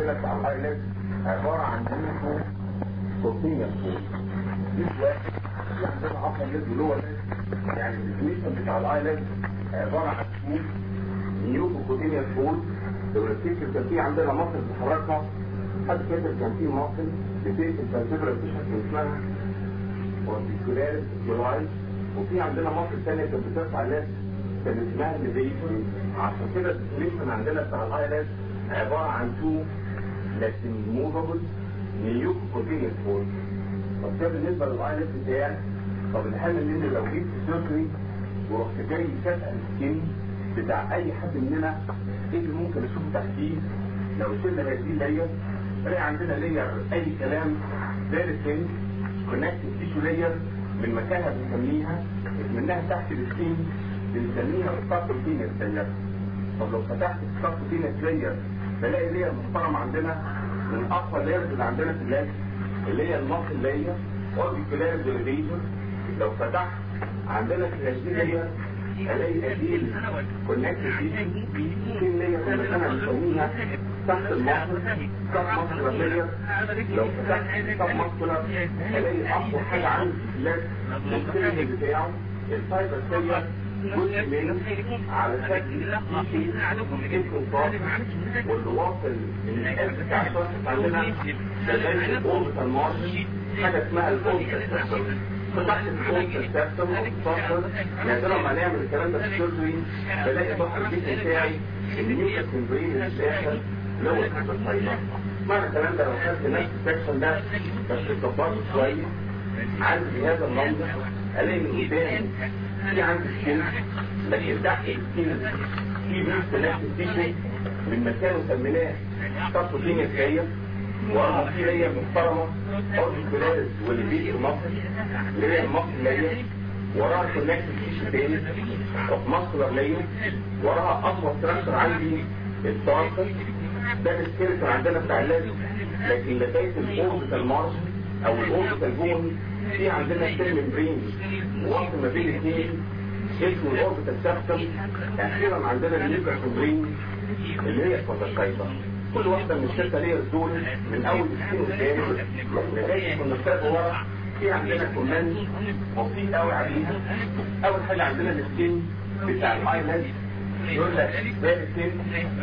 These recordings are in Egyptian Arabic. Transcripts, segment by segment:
عندنا بتاع الايلاند عباره عن نيفو كورتينيا فول دي واحد في عندنا عصا الليد ولور يعني الديفينيشن بتاع الايلاند عباره عن فول نيوكو كورتينيا فول لو نفتكر كان في عندنا مصر بتحركها حد فاكر كان في مصر بتقفل الفلسفه بتشكل اسمها وارتيكولار جولاي وفي عندنا مصر ثانيه كانت بترفع ناس كان اسمها الليفيشن عشان كده الديفينيشن عندنا بتاع الايلاند عباره عن تو لكن موفابل نيوك كونتينيوس فول طب ده بالنسبه للايلاند بتاعي طب الحل ان لو جيت سيرجري ورحت جاي كسر السكين بتاع اي حد مننا ايه اللي ممكن اشوفه تحتيه لو شلنا هذه اللير بلاقي عندنا لير اي كلام دارس سن كونكتد تيشو لير من مكانها بنسميها منها تحت السكين بنسميها ستارتوتينيس لير طب لو فتحت ستارتوتينيس لير بلاقي لير محترم عندنا من اقوى ليرز اللي عندنا في اللاج اللي هي المصل لير اوربيكولار ديريفيتور لو فتحت عندنا في الهاشتاج لير الاقي اديل كونكتد في لير اللي انا بنسميها تحت المصل تحت مصل لير لو فتحت تحت مصل الاقي اقوى حاجه عندي في اللاج السيرج بتاعه الفايبر سير جزء منه على شكل اسمه صاف واللي واصل من القلب بتاع الشخص عندنا لغايه الاوربيتال مارجن حاجه اسمها الاوربيتال سيستم فتحت الاوربيتال سيستم وتصفر نادرا ما نعمل الكلام ده في السيرجري بلاقي ظهر الجسم بتاعي النيوكليس ممبرين اللي داخل لو الهايبر معنى الكلام ده لو خدت نفس السكشن ده بس كبرته شويه عندي هذا المنظر الاقي من قدام في عندي سكين لكن تحت السكين في بيس نفس التيشن من مكانه سميناه سبوتينيا كريا وراها في ليا محترمة اوربيكولاريس واللي بيت مصر اللي هي المصر ليا وراها كونكت تيشن تاني اوف ماسكولار ليا وراها اقوى ستراكشر عندي التاركر ده السكيلتون عندنا بتاع اللازم لكن لغايه الاوربيتال مارج او الاوربيتال بون في عندنا سيل ممبرين واصل ما بين الاثنين اسمه الاوربيتال سيستم اخيرا عندنا النيوكليس ممبرين اللي هي الفوتوسايتر كل واحده من السته ليرز دول من اول السين قدام لغايه كنا بنستقبل ورا في عندنا كمان بسيط قوي عليها اول حاجه عندنا السكين بتاع الايلاند يقول لك ده السين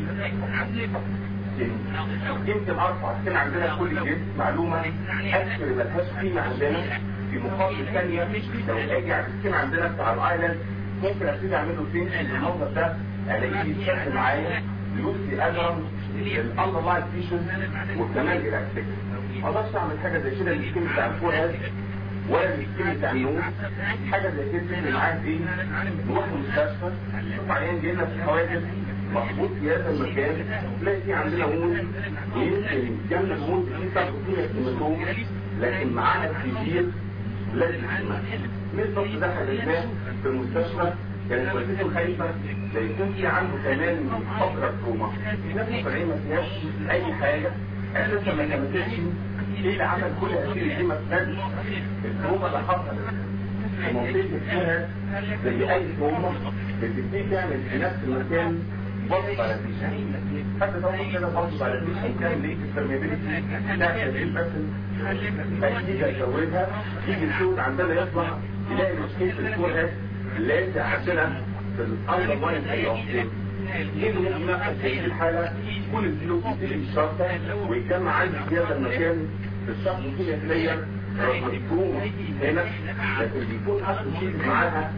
يمكن ارفع السن عندنا كل جنس معلومه اكثر ملهاش قيمه عندنا في مقابل ثانيه لو اجي على السن عندنا بتاع الايلاند ممكن ابتدي اعمل له فين المنظر ده الاقيه بيتشكل معايا لوسي ادرم الاندرلاين فيشن وكمان الاكسك ما اقدرش اعمل حاجه زي كده السكين بتاع الفوهاد ولا السكين بتاع النوم حاجه زي كده تفرق معايا في ايه؟ نروح المستشفى نشوف عيان جاي لنا في حوادث مظبوط في هذا المكان تلاقي في عندنا مول يمكن جنب المول في سبب فيها كيماتوم لكن معانا كتير لازم بالظبط ده حدثناه في المستشفى كانت والدته خايفه لا يكون في عنده كمان فتره تروما نفس العين ما فيهاش اي حاجه اساسا ما كملتش ايه اللي عمل كل هذه دي ما تنادش التروما اللي حصلت في منطقه الجهه زي اي تروما بتبتدي تعمل في نفس المكان بص على الديشن حتى طبعا كده بص على الديشن كان ليه الفرميبيليتي بتاعت البسل اكيد هيزودها يجي الصوت عندنا يطلع يلاقي مشكله في الفورهاد لازم عندنا في الاندر لاين اي ايه اللي ممكن يحصل في هذه الحاله كل الفلوس بتيجي الشرطه ويتجمع عندي في هذا المكان في الشخص فيه يتلير مفهوم هنا لكن بيكون اصل شيء معاها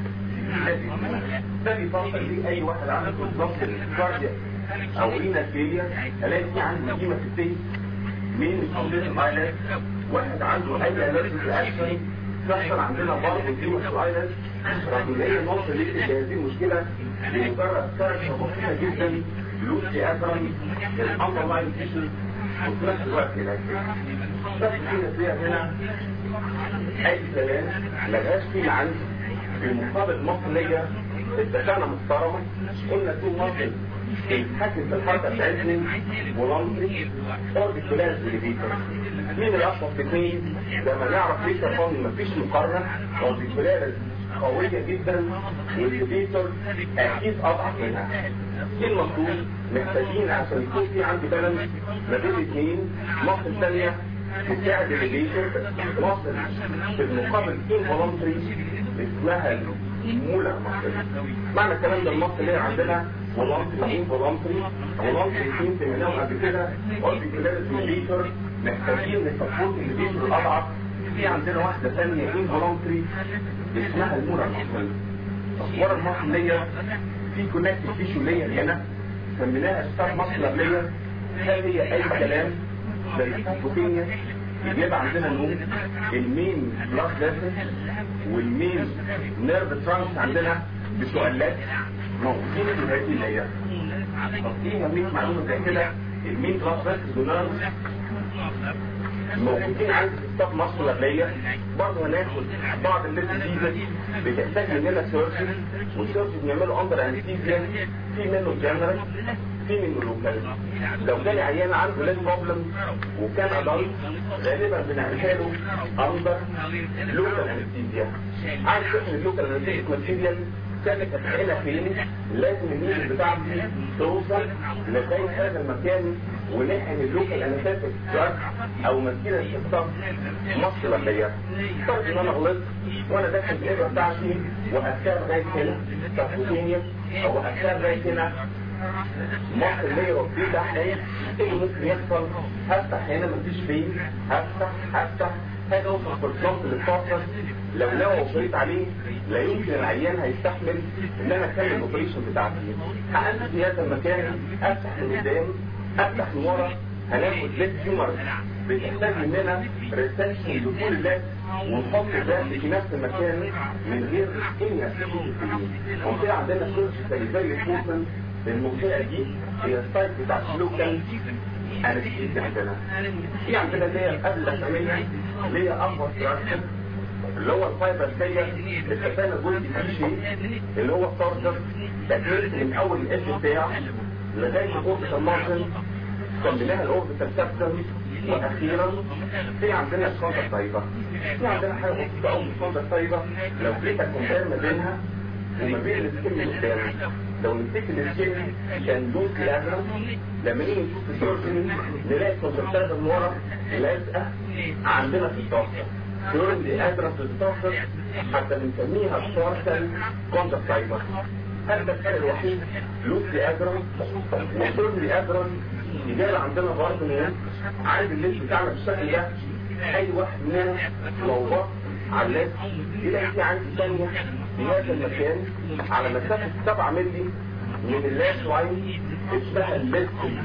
ده بيفصل ليه اي واحد عنده بالظبط الكارديا او رينا فيلير الاقي في عندي قيمه في التيس مين قضيه الايلاند واحد عنده اي الرجي رياكشن تحصل عندنا برضه قيمه في الايلاند رغم ان هي نقطه ليه في هذه المشكله لمجرد كارثه بسيطه جدا لوسي اثرا الاندرلاين تيشن وفي نفس الوقت هناك بس في فيها هنا اي كلام ملهاش قيمه عندي في مقابل مصرية اتفقنا محترمة قلنا تو مصر بيتحكم في الحركة بتاعتهم ولندري اوربيكولار ديليفيتر مين اللي اقوى في اثنين لما نعرف ليه كفون مفيش مقارنة اوربيكولار قوية جدا والليفيتور اكيد اضعف منها ايه المفروض محتاجين عشان يكون في عندي بالانس ما بين الاثنين مصر ثانية بتساعد الليفيتور مصر في المقابل انفولنتري اسمها المولى مصر معنى الكلام ده المصر اللي عندنا فولنتري انفولنتري فولنتري تيم سميناهم قبل كده اوربيكولاريس الليفيتور محتاجين نسبورت الليفيتور الاضعف في عندنا واحدة ثانية انفولنتري اسمها المورا المصرية الصورة المصرية في كونكتيف تيشو لير هنا سميناها ستار ماسكولار لير هل هي اي كلام زي السايكوبينيا بيبقى عندنا نوم المين بلاد فيسل والمين نيرف ترانس عندنا بسؤالات موجودين في هذه اللير طب ايه اهمية معلومة زي كده المين بلاد فيسل ونيرف موجودين عند ستاف ماسكولار لير برضه هناخد بعض الليزيزز بتحتاج مننا سيرجن والسيرجن بيعملوا اندر انستيزيا في منه جنرال في منه لوكال لو جالي عيان عنده ليز بروبلم وكان ادلت غالبا بنعملها له اندر لوكال انستيزيا عارف اسم اللوكال انستيزيا ماتيريال كانت هتحقنها فين لازم النيل بتاعتي توصل لغايه هذا المكان ونحن اللوكال انستيك او مسكينه الشطه مصر ليا افترض ان انا غلطت وانا داخل الابره بتاعتي وهكتها لغايه هنا سبكوتينيا او هكتها لغايه هنا مصر ليا وبدي تحت ايه اللي ممكن يحصل هفتح هنا مفيش فين هفتح هفتح هذا اوصل بالظبط للفاصل لو نوى اوبريت عليه لا يمكن العيان هيستحمل ان انا اكمل الاوبريشن بتاعتي هقلب في هذا المكان افتح من قدام افتح من ورا هناخد ليد تيومر بتحتاج مننا ريسكشن لكل اللات ونحط ده في نفس المكان من غير اي اسيبه منطقه عندنا سيرش زي زي الفوسن المنطقه دي هي السايت بتاع اللوكال انستيزيا عندنا في عندنا اللي هي قبل الاساميه اللي هي اكبر ستراكشر اللي هو الفايبر سير اتفقنا جزء في شيء اللي هو التارجر تكملت من اول الاس بتاعه لغايه الاوربيتال مارجن سميناها الاوربيتال سبتم واخيرا في عندنا الكونتر طيبه في عندنا حاجه بسيطه قوي في الكونتر طيبه لو جيت اكمبير ما بينها وما بين السكن اللي قدامي لو مسكت السكن كان لوز الازرق لما نيجي نشوف السيرجن نلاقي الكونتر طيبه من ورا لازقه عندنا في الطاسه دورن دي ادرس الستارتر حتى بنسميها ستارتر كونتر فايبر هذا الفرق الوحيد لوس دي ادرس ودورن دي ادرس يجي عندنا برضه ناس عارف الليل بتاعنا بالشكل ده اي واحد مننا لو بص على الليل يلاقي في عندي ثانيه في هذا المكان على مسافه 7 مللي من اللاش لاين اسمها الليد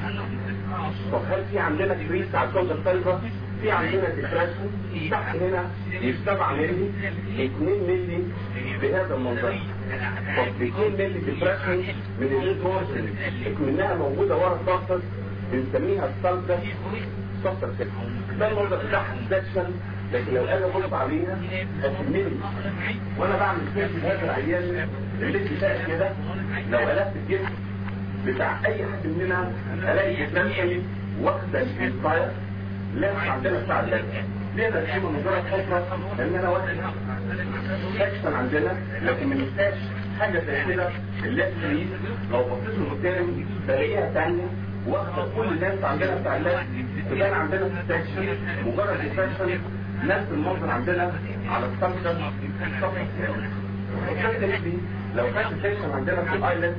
طب هل في عندنا كريس على الكونتر فايبر في عندنا ديبريشن تحت هنا مش 7 مللي 2 مللي بهذا المنظر طب 2 مللي ديبريشن من الليد مارجن منها موجوده ورا السطر بنسميها السلطه سطر كده ده المنظر بتاعها سكشن لكن لو انا بص عليها هتملي وانا بعمل كيس هذا العيان الليد بتاعي كده لو قلبت الجسم بتاع اي حد مننا الاقي ديبريشن واخده الانسباير لا عندنا بتاع اللازم ليه ده شيء مجرد حفرة لان انا واحد سكشن عندنا لكن ما ننساش حاجة زي كده اللازم لو بصيت له قدام بلاقيها ثانية واخدة كل الناس عندنا بتاع اللازم تبان عندنا في السكشن مجرد السكشن نفس المنظر عندنا على السكشن الصفحة الثانية لو كانت السكشن عندنا في الايلاند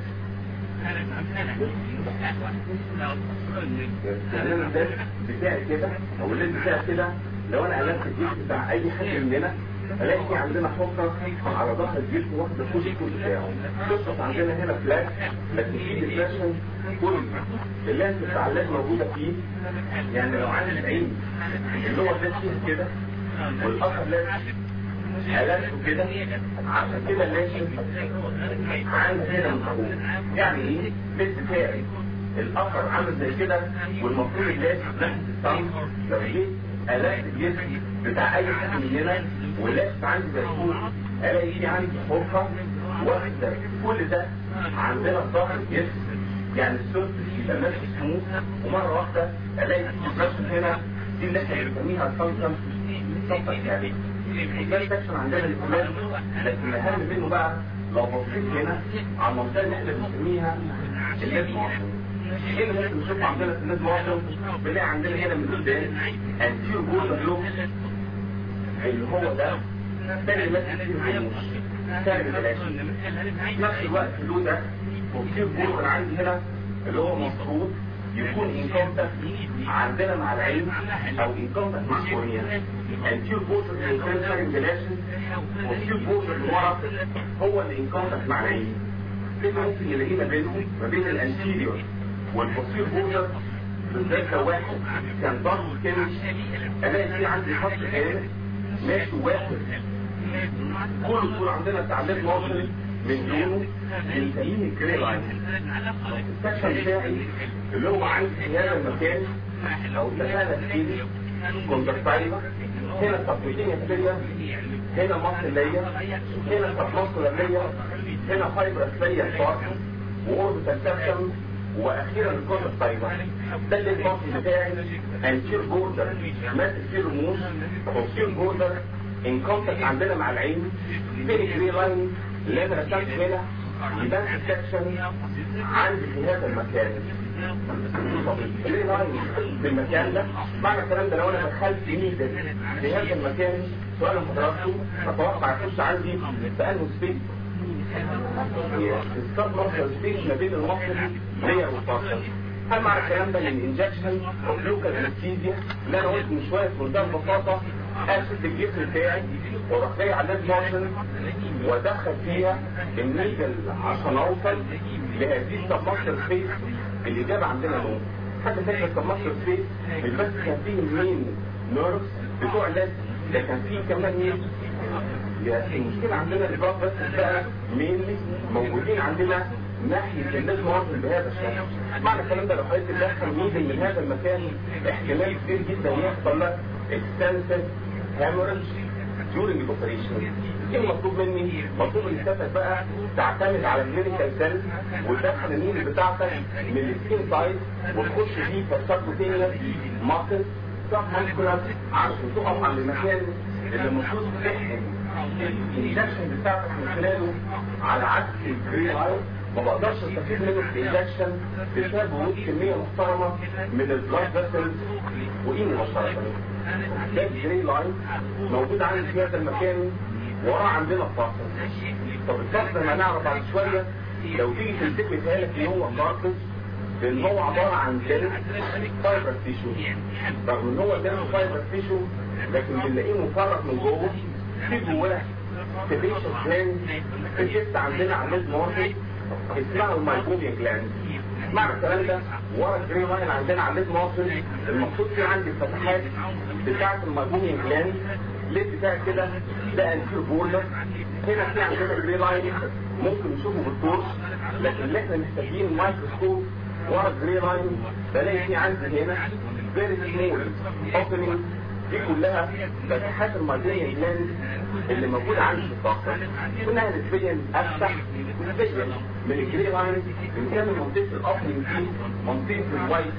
الليل بتاعي كده او الليل بتاعي كده لو انا قلبت الجسم بتاع اي حد مننا الاقي في عندنا حفره على ظهر الجسم واخده كل الكل بتاعه تسقط عندنا هنا فلاش لكن في ديبريشن كل اللانس بتاع الليل موجوده فيه يعني لو عندي العين اللي هو ده فيه كده والاخر لازم حالات كده عشان كده لازم عندي هنا مفهوم يعني ايه بيت بتاعي الاخر عامل زي كده والمفروض اللازم نفس الصنف لو جيت الاقي الجسم بتاع اي حد مننا ولازم عندي زيتون الاقي في عندي حفره واخده كل ده عندنا ظهر الجسم يعني السورس يبقى ماشي سموث ومره واحده الاقي في ديبرشن هنا دي اللي احنا بنسميها الصنف الصفه الثانيه ده السكشن عندنا الاستمرار لكن الاهم منه بقى لو بصيت هنا على المنطقه اللي احنا بنسميها الليد مارشن ايه اللي ممكن نشوفه عندنا في الليد مارشن بنلاقي عندنا هنا من قدام انتير بوردر لوب اللي هو ده ده اللي ماسك فيه الرموش سالب الالاشي في نفس الوقت اللو ده وفيه بوردر عندي هنا اللي هو المفروض يكون ان كونتاكت عندنا مع العين او ان كونتاكت مع الكورنيا انتير بوردر اللي كان سالب الالاشي وفيه بوردر اللي ورا هو اللي ان كونتاكت مع العين ايه اللي ممكن نلاقيه ما بينهم ما بين الانتيريور والبوستير بوردر بالذات لو واحد كان ضغط كده الاقي في عندي خط كامل ماشي واحد كله طول عندنا تعليق واصل من لونه بنسميه الجري لاين السكشن بتاعي اللي هو عندي في هذا المكان او تهالة فيه كونتاكتايلة هنا سبوتين يسرية هنا مصر ليا هنا سبمصر ليا هنا فايبر ليا شارك وأوربيتال سكشن واخيرا الكونتر طيبة ده اللي المصري بتاعي انتير بوردر ماسك فيه رموز توصيل بوردر ان كونتاكت عندنا مع العين فين الجري لاين اللي انا رسمت هنا يبان في السكشن عندي في هذا المكان الجري لاين في المكان ده معنى الكلام ده لو انا دخلت ميدل في هذا المكان سؤال حضراتكم اتوقع يخش عندي في انه سبيس الستار مارشال سبيس ما بين المصري ليا والفاصل هل معنى الكلام ده ان الانجكشن او لوكال انستيزيا اللي انا قلت من شويه بمنتهى البساطه اشد الجسم بتاعي واروح جاي على الليد مارشن وادخل فيها النيجل عشان اوصل لهذه السبمارشال سبيس اللي جاب عندنا نوم حتى فاكر السبمارشال سبيس مش بس كان فيه المين نيرفز بتوع الليد ده كان فيه كمان مين المشكلة عندنا البلاك بس بقى مينلي موجودين عندنا ناحية الليد مارشن بهذا الشكل معنى الكلام ده لو حضرتك تدخل ميدل من هذا المكان احتمال كبير جدا يحصل لك extensive hemorrhage during the operation ايه المطلوب مني؟ مطلوب ان سيادتك بقى تعتمد على الكلينيكال سيل وتدخل النيل بتاعتك من السكين سايد وتخش فيه كسبكوتينيوس ماسل سب ماسكولار عشان تقف عند المكان اللي المفروض تحقن الانجكشن بتاعتك من خلاله على عكس الجري لاين ما بقدرش استفيد منه في الانجكشن بسبب وجود كميه محترمه من البلاد فيسلز وايه مباشره ده الجري لاين موجود عندي في هذا المكان وراه عندنا الفاصل طب الفاصل ما نعرف بعد شويه لو تيجي تمسك لي لك ان هو كارتج لان هو عباره عن جلد فايبر تيشو رغم ان هو جلد فايبر تيشو لكن بنلاقيه مفرغ من جوه في جواه سبيشال جلاند الجست عندنا على الليد ماركت اسمها المايبوميا جلاند معنى الكلام ده ورا الجري لاين عندنا على الليد ماركت المفروض في عندي الفتحات بتاعه المايبوميا جلاند الليد بتاعي كده ده انتير بوردر هنا في عندنا الجري لاين ممكن نشوفه بالطرش لكن اللي احنا محتاجين مايكروسكوب ورا الجري لاين بلاقي في عندي هنا فيري سمول اوبننج دي كلها فتحات المايبوميا جلاند اللي موجودة عندي في الطاقة كلها نسبيا افتح نسبيا من الجري لاين بنسمي منطقة الاوبننج دي منطقة الوايت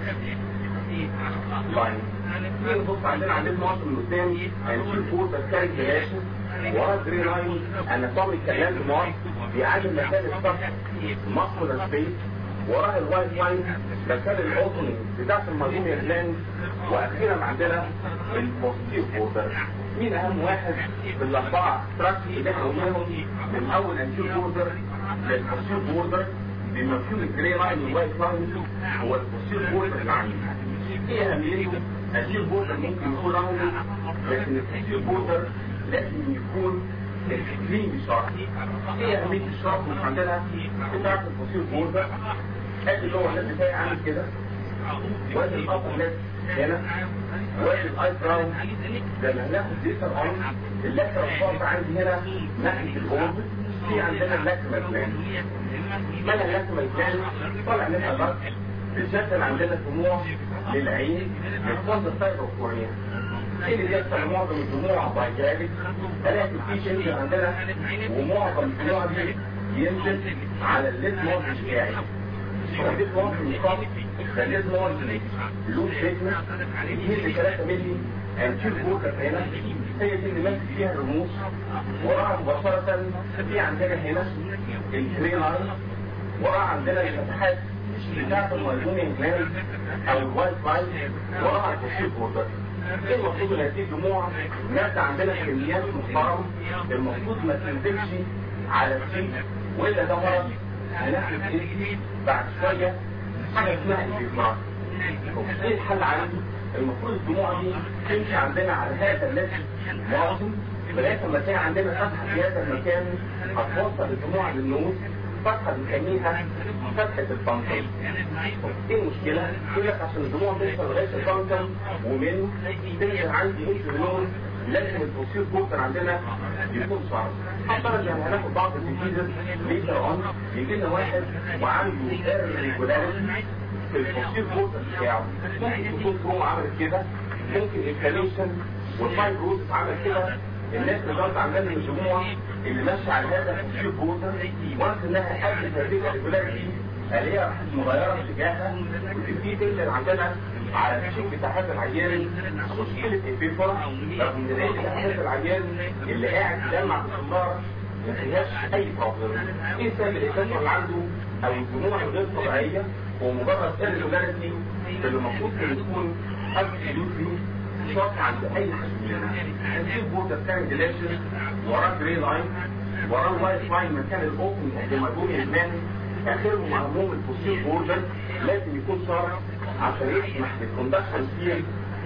لاين نيجي نبص عندنا عندنا مصر من قدام هنشوف فور بسكاري فلاشن ورا الجري لاين اناتومي كلاند مارك بيعادل مكان السطح ماسكولار سبيس وراه الوايت لاين مكان الاوبننج بتاعت الماجوميا جلاند واخيرا عندنا البوستير بوردر مين اهم واحد في الاربعه ستراكشر اللي احنا قلناهم من اول انتير بوردر للبوستير بوردر بمفهوم الجري لاين والوايت لاين هو البوستير بوردر اللي عندي ايه اهميته؟ البوستير بوردر ممكن يكون راوند لكن البوستير بوردر لازم يكون اكستريم شارب ايه اهميه الشارب مش عندنا بتاعت البوستير بوردر ادي اللي هو الناس بتاعي عامل كده وادي الابر ليب هنا وادي الاي براون لما هناخد ليتر اون اللاتر بارت عندي هنا ناحيه الاوربت في عندنا اللاكريمال جلاند مالها اللاكريمال جلاند طالع منها ضغط بتشكل عندنا دموع للعين من الفايبر كورنيا ايه اللي بيحصل معظم الدموع بايجابك الاقي في شنج عندنا ومعظم الدموع دي ينزل على الليد مارج بتاعي خليت ممكن يقام خليت ممكن لوز ثيكنس 2 ل 3 مللي انتير بوكر هنا هي دي اللي ماسك فيها الرموز وراها مباشرة في عندنا هنا التري لاين وراها عندنا الفتحات بتاعت المايزومين جلاند او الوايت لاين وراها الفوسيل بوردر ايه المفروض ان هذه الدموع نازله عندنا كميات محترمه المفروض ما تنزلش على السيل والا ده مرض هناخد ايه بعد شويه حاجه اسمها الافراط ايه الحل عنده المفروض الدموع دي تمشي عندنا على هذا الليفل واصل لغايه ما تلاقي عندنا فتحه في هذا المكان هتوصل الدموع للنوز فتحه بنسميها فتحه الفانتوم ايه المشكله؟ يقول لك عشان الدموع توصل لغايه الفانتوم ومنه تنزل عندي انسولين لازم البوسير بورتر عندنا يكون صعب حتى يعني هناخد بعض الديزيز ليتر اون يجي لنا واحد وعنده irregularity في البوسير بورتر بتاعه ممكن تكون كروم عملت كده ممكن انفلاميشن والفايبروز عمل كده الناس اللي ضغط عندنا من الجموع اللي ماشيه على هذا البوسير بورتر وانس انها قبل تدريب الريجولاريتي الاقيها راحت مغيره اتجاهها وتبتدي تنزل عندنا على الشيك بتاع هذا العيان مشكلة البيفر رغم ان العين بتاع هذا العيان اللي قاعد يجمع في الصنارة ما فيهاش اي بروبلم ايه سبب الاساسي اللي عنده او الدموع الغير طبيعية هو مجرد irregularity اللي المفروض كان يكون absolutely شرط عند اي حد مننا هنجيب بوردر كان ديليشن وراه جري لاين وراه الوايت لاين مكان الاوبن اوف ذا ماجونيال مان اخرهم مهموم البوستير بوردر لازم يكون صار عشان يسمح بالكوندكشن فيه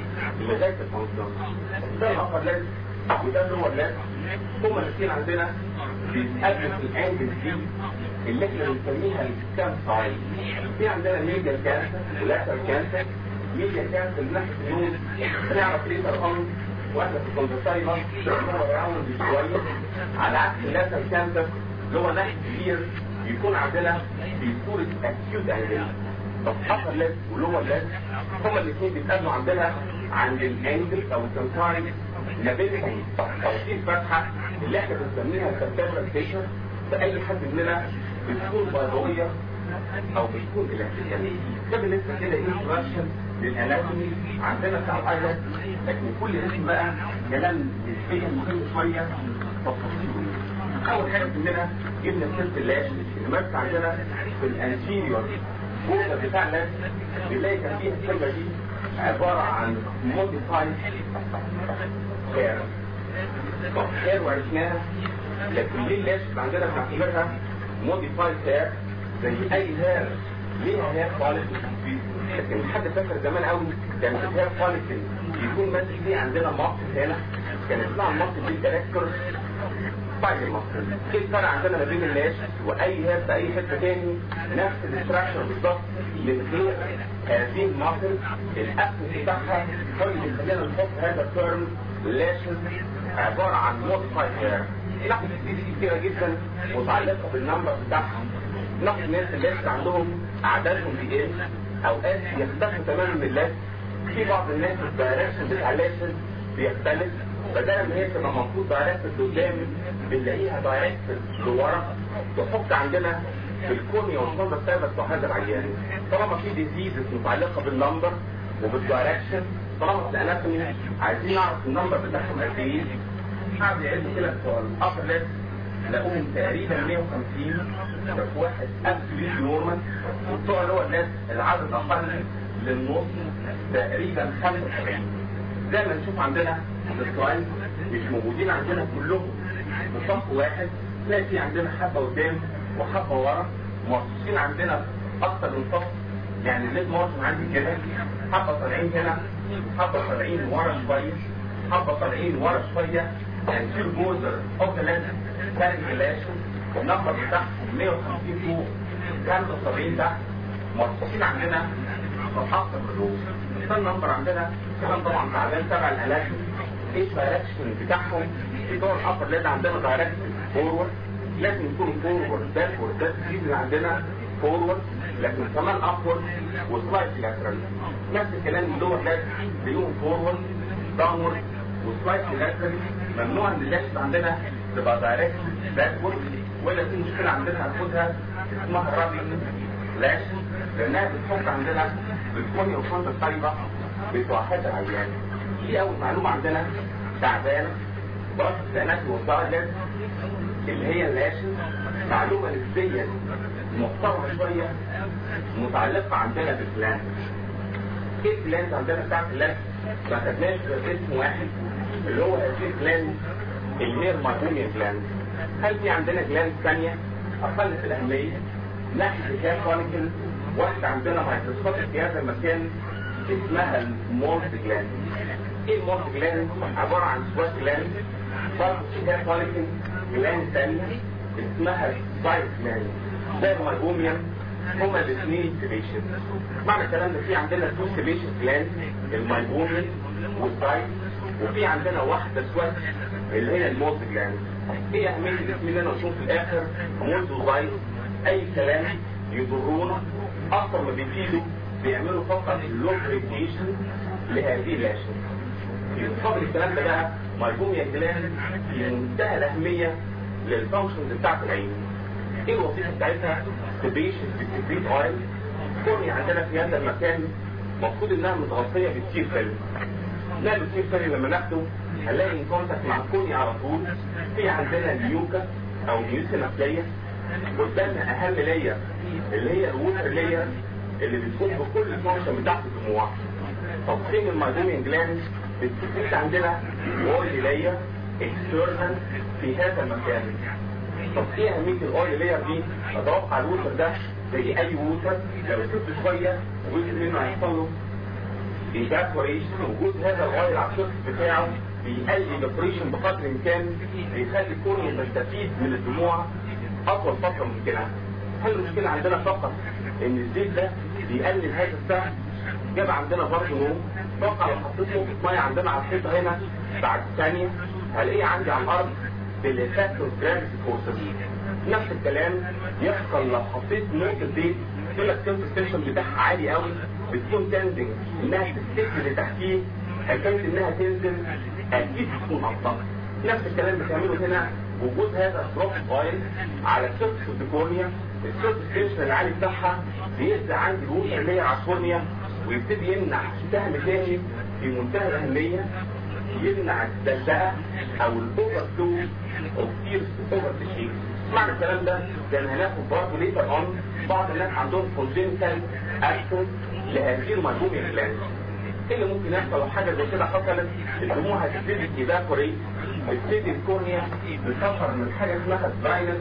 لغايه الفانكشن ده الابر لازم وده اللور لازم هما الاثنين عندنا بيتقابلوا في الانجل دي اللي احنا بنسميها الكام سايد في عندنا ميديا كانسر ولاتر كانسر ميديا كانسر من ناحيه النوم بنعرف ليتر اون واحنا في الكونترسايبر هو راوند شويه على عكس اللاتر كانسر اللي هو ناحيه كبير يكون عندنا في صوره اكيوت انجل طب حصل لازم ولور لازم هما الاثنين بيتقابلوا عندنا عند الانجل او السنتايد ما بينهم توصيل فتحه اللي احنا بنسميها السبتابرال فيشر فاي حد مننا بتكون بيضاويه او بتكون الكتريكيه ده بالنسبه كده انتراكشن للاناتومي عندنا بتاع الايلاند لكن كل اسم بقى كلام نسبيا مهم شويه تفاصيل اول حاجه مننا جبنا سيره اللاش اللي ماسك عندنا في الانتيريور الجوده بتاع الناس بنلاقي كان فيها الكلمه دي عباره عن موديفايد هير طب هير وعرفناها لكن ليه اللاش اللي عندنا بنعتبرها موديفايد هير زي اي هير ليها هير كواليتي لكن حد فاكر زمان قوي كان الهير كواليتي يكون ماسك فيه عندنا مصر هنا كان اسمها المصر دي دايركتور فايبر مصر ايه الفرق عندنا ما بين اللاش واي هير في اي حته تاني نفس الاستراكشر بالظبط من هذه المصر الاسم بتاعها هو اللي خلينا نحط هذا الترم لاشز عباره عن موديفايد هير ناخد دي كتيره جدا متعلقه بالنمبر بتاعهم ناخد ناس اللي عندهم اعدادهم بيقل اوقات يختفوا تماما من اللاشز في بعض الناس الدايركشن بتاع اللاشز بيختلف بدل ما هي تبقى مفروض دايركت قدام بنلاقيها دايركت لورا تحط عندنا في الكونيا والصندة الثابت بتوع هذا العيان طالما في ديزيزز متعلقه بالنمبر وبالدايركشن طالما في الاناتومي عايزين نعرف النمبر بتاعهم قد ايه قاعد يعد كده بتوع الابر ليست لقوهم تقريبا 150 ده في واحد ابسوليت نورمال وبتوع اللي هو الناس العدد اقل للنص تقريبا 75 زي ما نشوف عندنا السؤال مش موجودين عندنا كلهم في صف واحد تلاقي في عندنا حبه قدام وحبه ورا مرصوصين عندنا اكتر من صف يعني الليد مارجن عندي كده حبه طالعين هنا حبه طالعين ورا شويه حبه طالعين ورا شويه يعني في بوردر اوف ذا خارج اللاشن النمبر بتاعهم 150 فوق 75 تحت مرصوصين عندنا اكتر من دول ده النمبر عندنا كمان طبعا تعبان تبع الالاشن ايه الدايركشن بتاعهم في دور الابر لازم عندنا دايركشن فورورد لازم يكون فورورد باكورد ده الجديد اللي عندنا فورورد لكن كمان ابورد وسلايد لاترال نفس الكلام اللور لازم تلاقيهم فورورد داونورد وسلايد لاترال ممنوع ان اللاشن عندنا تبقى دايركت باكورد ولا في مشكله عندنا هناخدها اسمها رابي لاشن لانها بتحك عندنا بالكونيا وفرد الطيبه بتوع هذا العيان دي اول معلومه عندنا تعبانه براسة الاناتي والدايلت اللي هي اللاشن معلومه نسبيا محترمه شويه متعلقه عندنا بالبلان ايه البلان عندنا بتاعت اللاشن ما خدناش غير اسم واحد اللي هو هذه البلان اللي هي الماربوميا بلان هل في عندنا جلاند ثانيه اقل في الاهميه ناحيه الكاب كونيكل واحده عندنا مايكروسكوبيك في هذا المكان اسمها المولت جلاند ايه المولت جلاند عباره عن سوات جلاند برضه في كاب كونيكل جلاند ثانيه اسمها سايت جلاند زي الماربوميا هما الاثنين سيبيشن معنى الكلام ده في عندنا تو سيبيشن جلاند المايبوميا والسايت وفي عندنا واحده سوات اللي هي المولت جلاند ايه اهميه الاسم اللي انا قلته في الاخر مولت وزايت اي كلام يضرونا اكثر ما بيفيدوا بيعملوا فقط لوكريتيشن لهذه اللاشن في مقابل الكلام ده بقى مايبوميا جلاند في منتهى الاهميه للفانكشنز بتاعت العين ايه الوظيفه بتاعتها سبيشن بتكريت اويل كوني عندنا في هذا المكان المفروض انها متغطيه بالتير فيلم لا التير فيلم لما ناخده هنلاقي ان كونتاكت مع الكوني على طول في عندنا اليوكا او ميوسينا بلاير قدامنا اهم لاير اللي هي الووتر لاير اللي بتكون بكل الفانكشن بتاعت الدموع طب فين المايبوميان جلاند بتكون عندنا وول لاير اكسترنال في هذا المكان طب ايه اهميه الاويل لاير دي اتوقع الووتر ده زي اي ووتر لو سبت شويه وجزء منه هيحصل له ايفابوريشن وجود هذا الاويل على السيرفس بتاعه بيقلل الايفابوريشن بقدر الامكان بيخلي الكون يستفيد من الدموع اطول فتره ممكنه هل المشكله عندنا فقط ان الزيت ده بيقلل هذا السهم جاب عندنا برضه نوم اتوقع لو حطيت نقطه ميه عندنا على الحيطه هنا بعد ثانيه هلاقيه عندي على الارض بالافكتور جرافيتي فورسز نفس الكلام يحصل لو حطيت نقطه زيت يقول لك السنسيشن بتاعها عالي قوي بتكون تندنج انها تستك اللي تحتيه حكايه انها تنزل اكيد بتكون ابطا نفس الكلام بتعمله هنا وجود هذا الدروب فايل على السيرفس الديكورنيا السيرفس العالي بتاعها بيبدا عندي الووتر اللي هي على الكورنيا ويبتدي يمنع سهم تاني في منتهى الاهميه يمنع الدلدقه او الاوفر فلو اوف تيرز اوفر تشيك معنى الكلام ده زي ما هناخد برضه ليتر اون بعض الناس عندهم كونجنتال اكسس لهذه المرجوميا جلاند ايه اللي ممكن يحصل لو حاجه زي كده حصلت الدموع هتبتدي تيفابوريت تبتدي الكورنيا بتسفر من حاجه اسمها سباينس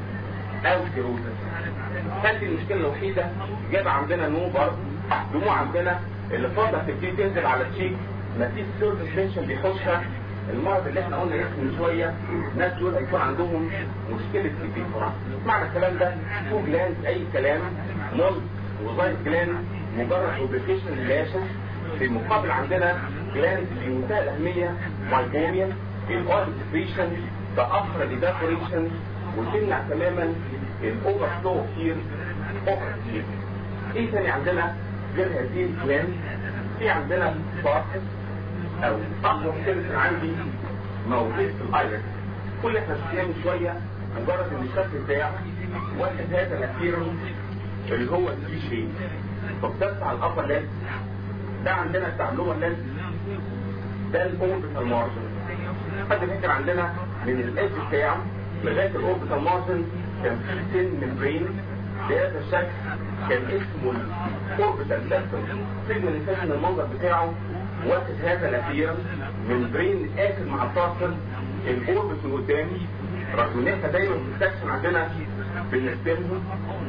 او سيروزس هل دي المشكله الوحيده جاب عندنا نو برضه دموع عندنا اللي فاضله تبتدي تنزل على التشيك مفيش سيرفس تنشن بيخشها المرض اللي احنا قلنا اسمه من شويه الناس دول هيكون عندهم مشكله الفيفورا معنى الكلام ده تو جلاند اي كلام مول وزايد جلاند مجرد اوبليكيشن للاشن في المقابل عندنا جلاند في منتهى الاهميه مايبوميا الاويل سكريشن تاخر الايفابوريشن وتمنع تماما الاوفر فلو كتير اوفر كتير ايه تاني عندنا غير هذه الجلاند في عندنا باكس او اقوى سيرفس عندي موجود في الايرس كل احنا شفناه من شويه مجرد ان الشكل بتاعه واخد هذا الاكيرون اللي هو السي شيب طب ده على الابر لينس ده عندنا بتاع اللور لينس ده الاوربيتال مارجن حد فاكر عندنا من الايدج بتاعه لغايه الاوربيتال مارجن كان في سن ممبرين بهذا الشكل كان اسمه الاوربيتال سيستم تقدر نفهم ان المنظر بتاعه واخد هذا الاخير من برين قافل مع الطاقم الاوربت من قدامي رغم ان احنا دايما في السكشن عندنا بنستلمه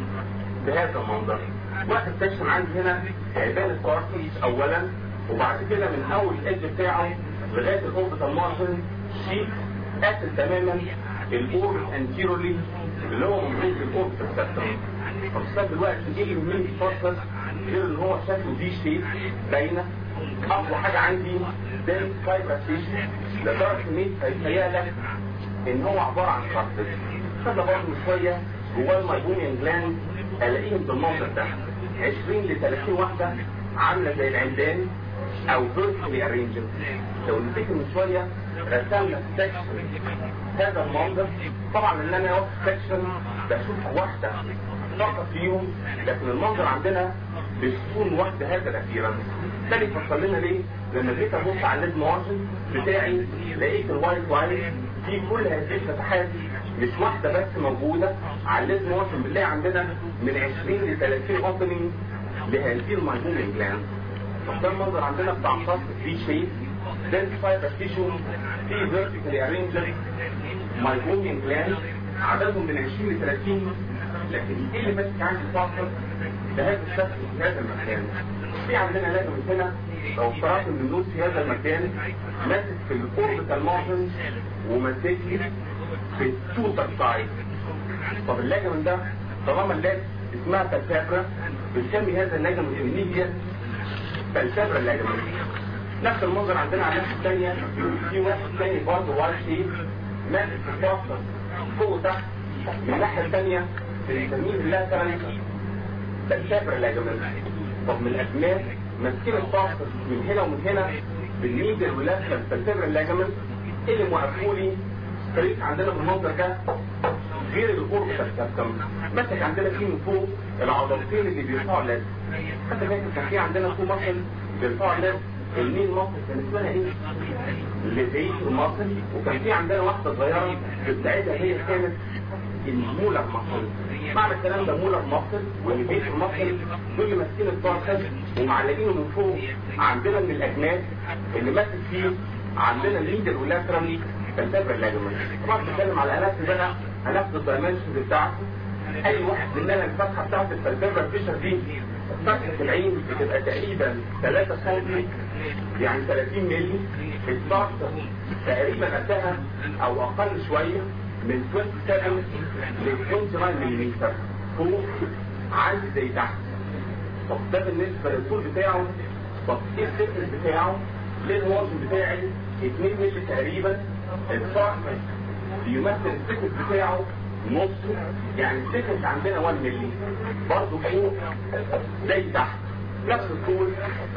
بهذا المنظر واخد سكشن عندي هنا عبال الكارتيز اولا وبعد كده من اول الايدج بتاعه لغايه الاوربت المارجن شيك قافل تماما الاوربت انتيرولي اللي هو موجود في الاوربت سيستم طب دلوقتي ايه من الفرصه غير ان هو شكله دي شيب باينه اقوى حاجه عندي ده فايبراتيشن لدرجه ان هيتهيأ لك ان هو عباره عن كارتج خدنا برضه من شويه جواه المايبوميان جلاند الاقيهم بالمنظر ده 20 ل 30 واحده عامله زي العمدان او فيرتيكالي ارينجد لو نفتكر من شويه رسمنا سكشن هذا المنظر طبعا ان انا واقف سكشن بشوف واحده فقط فيهم لكن المنظر عندنا بتكون واحدة هذا الأخيرا ده اللي فصل لنا ليه لما جيت ابص على الليد مارجن بتاعي لقيت الوايت وايت في كل هذه الفتحات مش واحدة بس موجودة على الليد مارجن بنلاقي عندنا من 20 ل 30 اوبننج لهذه المايجومين جلاند طب ده المنظر عندنا بتاع خاص في شيء dense fiber tissue في vertically arranged مايجومين جلاند عددهم من 20 ل 30 لكن ايه اللي ماسك عندي فاصل بهذا الشكل في هذا المكان في عندنا لازم هنا لو افترضت ان النود في هذا المكان ماسك في الاوربيتال مارجن وماسك لي في التوتال سايد طب اللاجمن ده طالما اللاج اسمها فالسابرا بنسمي هذا اللاجمن الميديا فالسابرا اللاجمن نفس المنظر عندنا على الناحيه الثانيه في واحد ثاني برضه وايت شيب ماسك في الفاصل فوق وتحت من الناحيه الثانيه بنسميه اللاترال فالسابرا اللاجمن طب من الاسماء ماسكين الفاصل من هنا ومن هنا بالميدل واللاترال فالسابرا اللاجمن اللي موقفوا لي ستريت عندنا في المنظر ده غير القرب الكابتن مسك عندنا فيه من فوق العضلتين اللي بيرفعوا اللازم حتى فاكر كان في عندنا فوق مصل بيرفعوا اللازم المين مصل كان اسمها ايه؟ اللي بعيد المصل وكان في عندنا واحده صغيره بتاعتها هي كانت المولر مصل معنى الكلام ده مولر مصل واللي بيت المصل دول اللي ماسكين الفاصل ومعلقينه من فوق عندنا من الاجناس اللي ماسك فيه عندنا الميدل واللاترال فالسابر اللاجمنت طبعا بنتكلم على اناس بقى اناس الدايمنشنز بتاعته اي واحد مننا الفتحه بتاعت الفالسابر فيشر دي فتحه العين بتبقى تقريبا 3 سم يعني 30 مللي الضغط تقريبا قدها او اقل شويه من 27 ل 29 ملم فوق عندي زي تحت طب ده بالنسبه للطول بتاعه طب ايه السكر بتاعه ليه الوزن بتاعي 2 مللي تقريبا الفحم بيمثل السكت بتاعه نصه يعني السكت عندنا 1 مللي برضه فوق زي تحت نفس الطول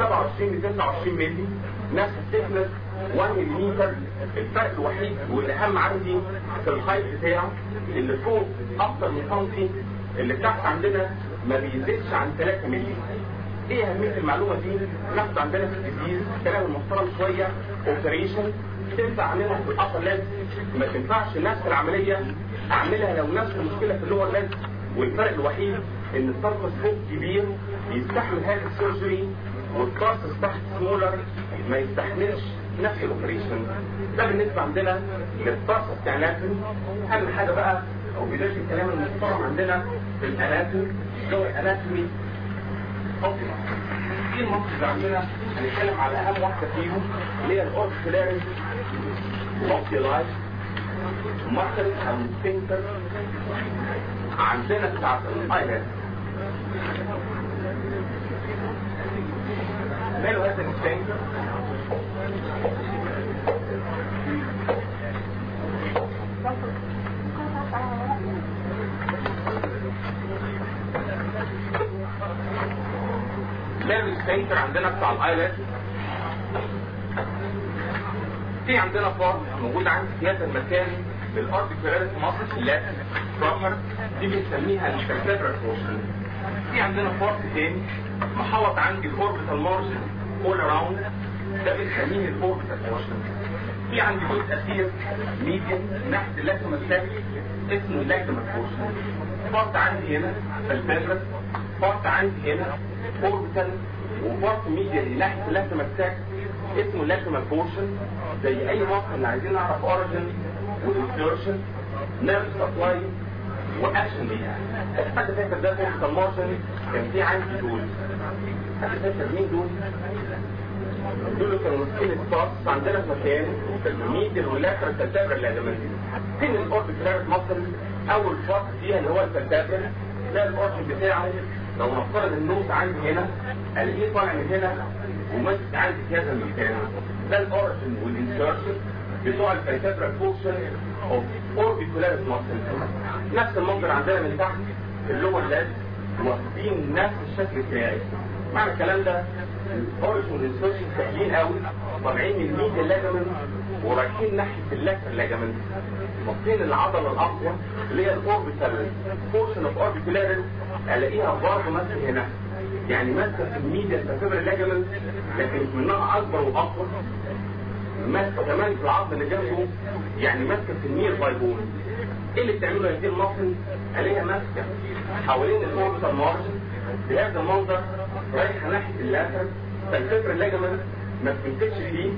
27 ل 29 مللي نفس السكنس 1 ملم الفرق الوحيد والاهم عندي في الهايت بتاعه اللي فوق اكتر من سنتي اللي تحت عندنا ما بيزيدش عن 3 مللي ايه اهميه المعلومه دي ناخد عندنا في الجديد كلام المحترم شويه اوبريشن تنفع اعملها في الابر ليد ما تنفعش نفس العمليه اعملها لو نفس المشكله في اللور ليد والفرق الوحيد ان الطرف فوق كبير يستحمل هذه السيرجري والطرف تحت سمولر ما يستحملش نفس الاوبريشن ده بالنسبه عندنا للطرف بتاع الاناتومي اهم حاجه بقى او بدايه الكلام المحترم عندنا في الاناتومي هو الاناتومي اوبتيمال دي المنطقه اللي عندنا هنتكلم على اهم واحده فيهم اللي هي الاورثولاريس اوبتيلايز مصر او سفنكتر عندنا بتاعت الايلاند ماله هذا السفنكتر ماله السفنكتر عندنا بتاع الايلاند في عندنا فار موجود عندي في هذا المكان بالارض كلاريس مصر لا بروبر دي بنسميها الفيرتبرال بورشن في عندنا فار تاني محوط عندي الاوربيتال مارجن اول اراوند ده بنسميه الاوربيتال بورشن في عندي جزء اخير ميديم ناحيه اللاكتوم الساك اسمه اللاكتوم بورشن بارت عندي هنا فالفيرتبرال بارت عندي هنا اوربيتال وبارت ميديم ناحيه اللاكتوم الساك اسمه لاكتوم بورشن زي اي مصر اللي عايزين نعرف اوريجن والانسيرشن نيرف سبلاي واكشن ليها حد فاكر ده فوق المارجن كان في عندي دول حد فاكر مين دول؟ دول كانوا ماسكين السباس عندنا في مكان في الميدل واللاترال فالتابر اللازمات فين الاوربيتال مصر اول فاس فيها اللي هو الفالتابر ده الاوربيت بتاعه لو نفترض النوت عندي هنا الاقيه طالع من هنا وماسك عندي في هذا المكان ده الاوريجن والانسيرشن بتوع الفيتابرال بورشن اوف اوربيكولاريس ماسل نفس المنظر عندنا من تحت اللي هو اللاد واخدين نفس الشكل بتاعي معنى الكلام ده الاوريجن والانسيرشن سهلين قوي طالعين من ميد اللاجمنت ورايحين ناحيه اللاتر لاجمنت ماسكين العضله الاقوى اللي هي الاوربيتال بورشن اوف اوربيكولاريس الاقيها برضه ماسكه هنا يعني ماسكه في الميديا الفيبر لاجمنت لكن منها اكبر واقوى ماسكه كمان في العظم اللي جنبه يعني ماسكه في النير بايبون ايه اللي بتعمله هذه المصل الاقيها ماسكه حوالين الاوربيتال مارجن بهذا المنظر رايحه ناحيه اللاتر فالفيبر لاجمنت ما بتمسكش فيه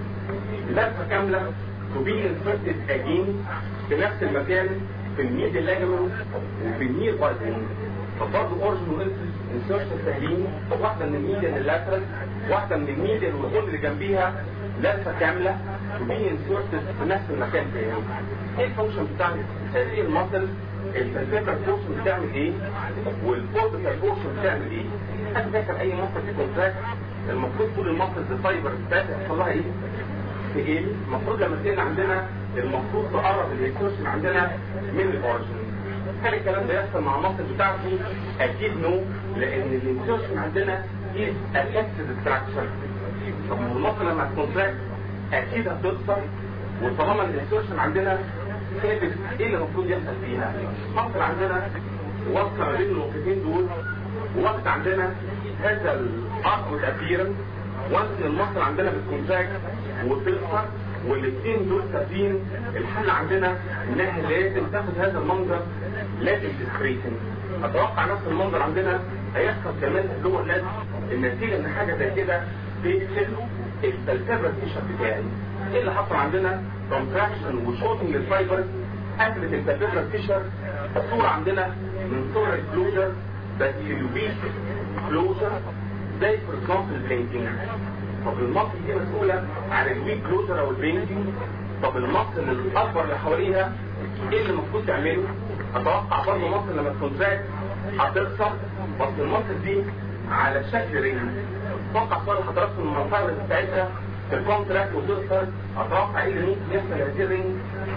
لفه كامله to be inserted again في نفس المكان في الميد لاجمنت وفي النير بايبون فبرضه اورجن انسرشن سهلين واحده من الميديان اللاترال واحده من الميديان والغول اللي جنبيها لفه كامله to be inserted في نفس المكان تاني ايه الفانكشن بتاع هذه المصل الفلسفه بورشن بتعمل ايه والفوربيتال بورشن بتعمل ايه حد فاكر اي مصل في كونتراكت المفروض كل المصل الفايبر بتاعتها يحصل لها ايه في ايه المفروض لما تكون عندنا المفروض تقرب الهيكتوشن عندنا من الاوريجن هل الكلام ده يحصل مع المصل بتاعته اكيد نو لان الهيكتوشن عندنا is affected structure طب ما المصل لما تكونتراكت اكيد هتكسر وطالما الهيكتوشن عندنا ثابت ايه اللي المفروض يحصل فيها مصل عندنا وصل ما بين النقطتين دول ووقت عندنا هذا الارك ابيرنس وانس المصل عندنا بتكونتراكت وتكسر والاثنين دول ثابتين الحل عندنا انها لازم تاخد هذا المنظر لازم تسكريتن اتوقع نفس المنظر عندنا هيحصل كمان جوه اللازم النتيجه ان حاجه زي كده بيقتل الفلسفه التيشرت بتاعي ايه اللي حصل عندنا كونتراكشن وشوتنج للفايبرز قفلت الفلسفه التيشرت الصوره عندنا من صور الكلوجر بس الويك كلوجر زي في اكزامبل البينتنج طب المصل دي مسؤولة عن الويك كلوزر او البينتنج طب المصل الاكبر اللي حواليها ايه اللي المفروض تعمله اتوقع برضه مصل لما تكونتراكت هتكسر بس المصل دي على شكل رينج اتوقع صار حضراتكم المنطقه بتاعتها في الكونتراكت وتكسر اتوقع ايه اللي ممكن يحصل هذه الرينج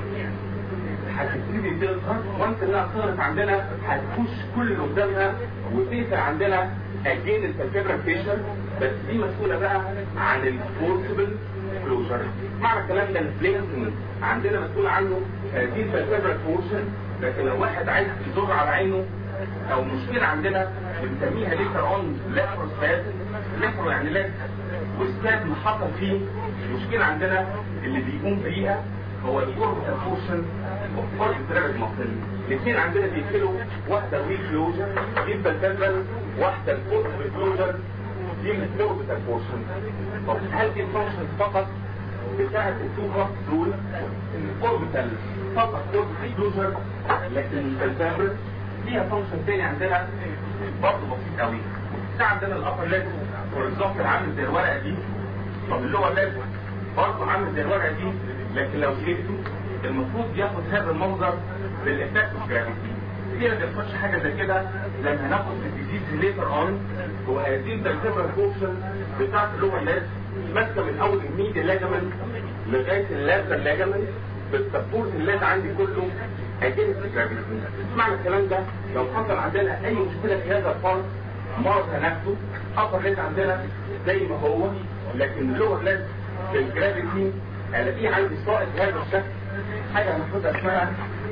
هتبتدي تظهر وانت انها ظهرت عندنا هتخش كل اللي قدامها وتقفل عندنا اجين الفالفيبرال فيشر بس دي مسؤولة بقى عن الفورسبل كلوجر معنى الكلام ده البلينكينج عندنا مسؤول عنه هذه الفالفيبرال بورشن لكن لو واحد عايز يزور على عينه او مشكلة عندنا بنسميها ليتر اون ليفروسباد ليفرو يعني ليت والسباد محطة فيه المشكلة عندنا اللي بيقوم بيها هو الفورسبل بورشن وفورس ترابط مصري الاثنين عندنا بيقفلوا واحدة ويك كلوجر يبقى الفالفيبرال واحدة الفورسبل كلوجر دي الاوربيتال بورشن طب هل دي الفانكشن فقط بتاعت التو كراس دول الاوربيتال فقط اوربيتال كلوجر لكن الفالفابر ليها فانكشن تاني عندنا برضه بسيط قوي ده عندنا الابر ليج فور اكزامبل عامل زي الورقه دي طب اللور ليج برضه عامل زي الورقه دي لكن لو شلته المفروض ياخد هذا المنظر بالافكت اوف جرافيتي ليه ما بيحصلش حاجه زي كده لما هناخد في الديزيز ليتر اون وهذه الفيبرال بورشن بتاعت اللور ليج ماسكه من اول الميديا لاجمنت لغايه اللاتر لاجمنت بالسبورت اللي عندي كله اجينست جرافيتي معنى الكلام ده لو حصل عندنا اي مشكله في هذا الفرد مرض نفسه ابر ليج عندنا زي ما هو لكن اللور ليج في الجرافيتي الاقيه عندي سائق بهذا الشكل حاجه هناخدها اسمها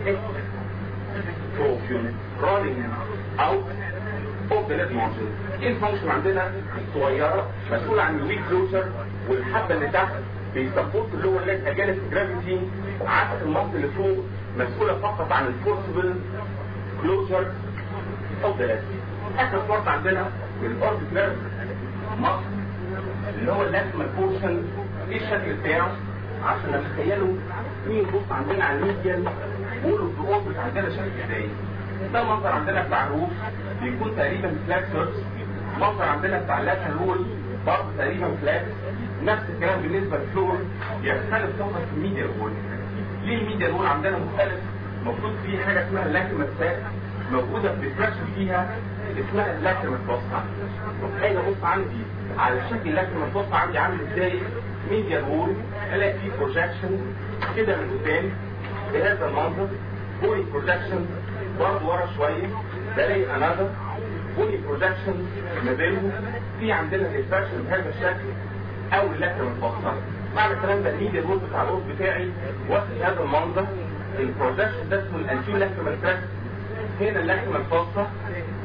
اكستروفيون رولينج اوت اوف ذا ليد مارجن ايه الفانكشن عندنا صغيره مسؤوله عن الويك كلوزر والحبه اللي تحت بيسبورت اللور ليج اجانب جرافيتي عكس المنطقه اللي فوق مسؤوله فقط عن الفورسبل كلوزر اوف ذا ليد اخر بارت عندنا الاوربيتال مصر اللي هو اللاتمال بورشن ايه الشكل بتاعه عشان نتخيلوا مين بص عندنا على الميديان وولو الاوربت عندنا شكل ازاي ده منظر عندنا بتاع الروف بيكون تقريبا فلاك سيرفس منظر عندنا بتاع اللاترال وول برضه تقريبا فلاك نفس الكلام بالنسبه للفلور يختلف فقط في الميديا وول ليه الميديا وول عندنا مختلف المفروض في حاجه اسمها اللاكريمال ساك موجوده في الفراكشن فيها اسمها اللاكريمال فوسطا اجي ابص عندي على شكل اللاكريمال فوسطا عندي عامل ازاي ميديا وول الاقي فيه بروجكشن كده من قدام بهذا المنظر بولي بروجكشن برضه ورا شويه بلاقي انذر بولي بروجكشن ما بينهم في عندنا ريفراكشن بهذا الشكل او اللكنه متوسطه معنى الكلام ده الميديا وول بتاع الوز بتاعي واخد هذا المنظر البروجكشن ده اسمه الانتيو لاكريمال تراك هنا اللكنه الفاصله